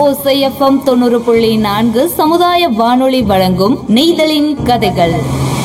ஓசைஎஃப்எம் தொண்ணூறு புள்ளி நான்கு சமுதாய வானொலி வழங்கும் நெய்தலின் கதைகள்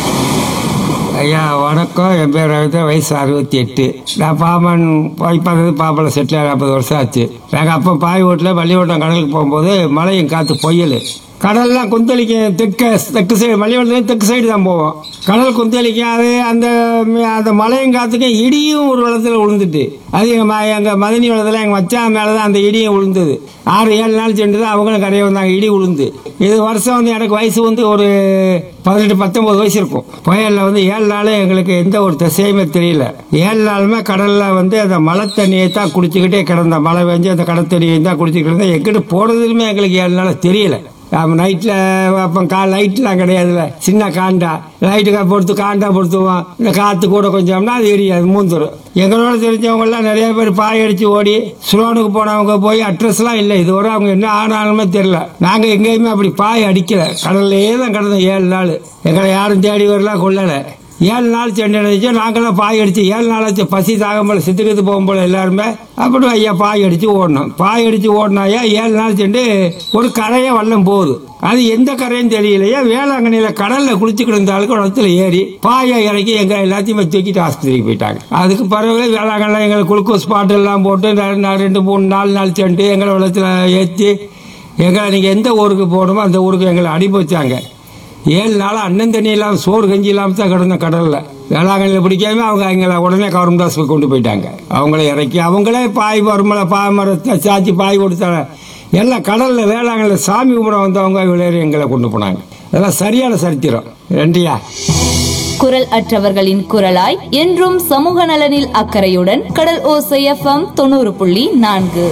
ஐயா வணக்கம் என் பேர் ரவிதா வயசு அறுபத்தி எட்டு நான் பாமன் போய் பார்த்தது பாப்பல செட்டில் நாற்பது வருஷம் ஆச்சு நாங்கள் அப்போ பாய் வீட்டில் பள்ளிக்கூட்டம் கடலுக்கு போகும்போது மழையும் காற்று பொய்யல் கடல்லாம் குந்தளிக்கும் தெற்கு தெற்கு சைடு மலையோட்டத்துலேயும் தெற்கு சைடு தான் போவோம் கடல் குந்தளிக்கும் அது அந்த அந்த மழையும் காற்றுக்கும் இடியும் ஒரு வெள்ளத்தில் விழுந்துட்டு அது எங்கள் எங்கள் மதனி வெள்ளத்தில் எங்கள் மச்சான் மேலே தான் அந்த இடியும் விழுந்தது ஆறு ஏழு நாள் சென்று தான் அவங்களும் கரையை வந்தாங்க இடி விழுந்து இது வருஷம் வந்து எனக்கு வயசு வந்து ஒரு பதினெட்டு பத்தொன்பது வயசு இருக்கும் புயலில் வந்து ஏழு நாள் எங்களுக்கு எந்த ஒரு திசையுமே தெரியல ஏழு நாளுமே கடலில் வந்து அந்த மழை தண்ணியை தான் குடிச்சிக்கிட்டே கிடந்த மழை பெஞ்சு அந்த கடல் தண்ணியை தான் குடிச்சிக்கிட்டு இருந்தேன் எங்கிட்ட போனதுலுமே எங்களுக்கு ஏழு நாள் தெரியல அப்போ நைட்டில் அப்போ கா லைட்லாம் கிடையாதுல்ல சின்ன காண்டா லைட்டுக்கா பொறுத்து காண்டா பொறுத்துவோம் இந்த காற்று கூட கொஞ்சம்னா அது எரியாது மூந்துரும் எங்களோட தெரிஞ்சவங்கெல்லாம் நிறைய பேர் பாய் அடித்து ஓடி சுலோனுக்கு போனவங்க போய் அட்ரஸ்லாம் இல்லை இதுவரை அவங்க என்ன ஆனாலுமே தெரியல நாங்கள் எங்கேயுமே அப்படி பாய் அடிக்கல கடல்லையே தான் கிடந்தோம் ஏழு நாள் எங்களை யாரும் தேடி வரலாம் கொள்ளலை ஏழு நாள் சென்று அடிச்சு நாங்களாம் பாய் அடிச்சு ஏழு நாளாச்சு பசி தாகம் போல சித்துக்கிட்டு போகும் போல எல்லாருமே அப்படி ஐயா பாய் அடிச்சு ஓடணும் பாய் அடிச்சு ஓடினாயா ஏழு நாள் சென்று ஒரு கரையை வல்லம் போகுது அது எந்த கரையும் தெரியலையா வேளாங்கண்ணியில கடல்ல குளிச்சுக்கிட்டு இருந்த ஆளுக்கு இடத்துல ஏறி பாயை இறக்கி எங்க எல்லாத்தையுமே தூக்கிட்டு ஆஸ்பத்திரிக்கு போயிட்டாங்க அதுக்கு பிறகு வேளாங்கண்ணில் எங்களுக்கு குளுக்கோஸ் பாட்டு எல்லாம் போட்டு ரெண்டு நாள், ரெண்டு மூணு நாலு நாள் சென்று எங்களை வெள்ளத்தில் ஏற்றி எங்களை நீங்கள் எந்த ஊருக்கு போகணுமோ அந்த ஊருக்கு எங்களை அனுப்பி வச்சாங்க ஏழு நாள் அண்ணன் தண்ணி இல்லாமல் சோறு கஞ்சி இல்லாமல் தான் கிடந்த கடலில் வேளாங்கண்ணியில் பிடிக்காம அவங்க எங்களை உடனே கவர்மெண்ட் கொண்டு போயிட்டாங்க அவங்கள இறக்கி அவங்களே பாய் மரமலை பாய் மரத்தை சாச்சி பாய் கொடுத்தாங்க எல்லாம் கடலில் வேளாங்கண்ணில் சாமி கும்பிட வந்தவங்க விளையாடி எங்களை கொண்டு போனாங்க அதெல்லாம் சரியான சரித்திரம் ரெண்டியா குரல் அற்றவர்களின் குரலாய் என்றும் சமூக நலனில் அக்கறையுடன் கடல் ஓசைஎஃப்எம் தொண்ணூறு புள்ளி நான்கு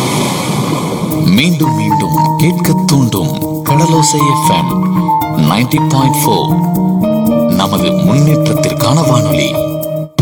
மீண்டும் மீண்டும் கேட்க தூண்டும் Kadalosai FM ninety point four நமது முன்னேற்றத்திற்கான வானொலி